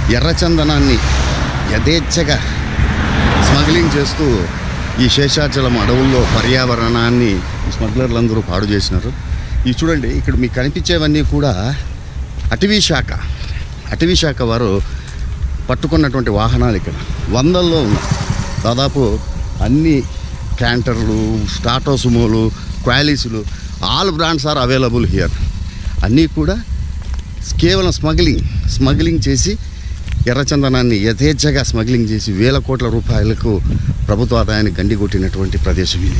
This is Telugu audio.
ఎర్రచందనాన్ని యథేచ్ఛగా స్మగ్లింగ్ చేస్తూ ఈ శేషాచలం అడవుల్లో పర్యావరణాన్ని ఈ స్మగ్లర్లందరూ పాడు చేసినారు ఇవి చూడండి ఇక్కడ మీకు కనిపించేవన్నీ కూడా అటవీ శాఖ అటవీ శాఖ వారు పట్టుకున్నటువంటి వాహనాలు ఇక్కడ వందల్లో ఉన్నాయి దాదాపు అన్ని క్యాంటర్లు టాటా సుమోలు క్వాలీసులు all brands are available here అన్నీ కూడా కేవలం స్మగ్లింగ్ స్మగ్లింగ్ చేసి ఎర్రచందనాన్ని యథేచ్ఛగా స్మగ్లింగ్ చేసి వేల కోట్ల రూపాయలకు ప్రభుత్వ ఆదాయాన్ని గండి కొట్టినటువంటి ప్రదేశం ఇది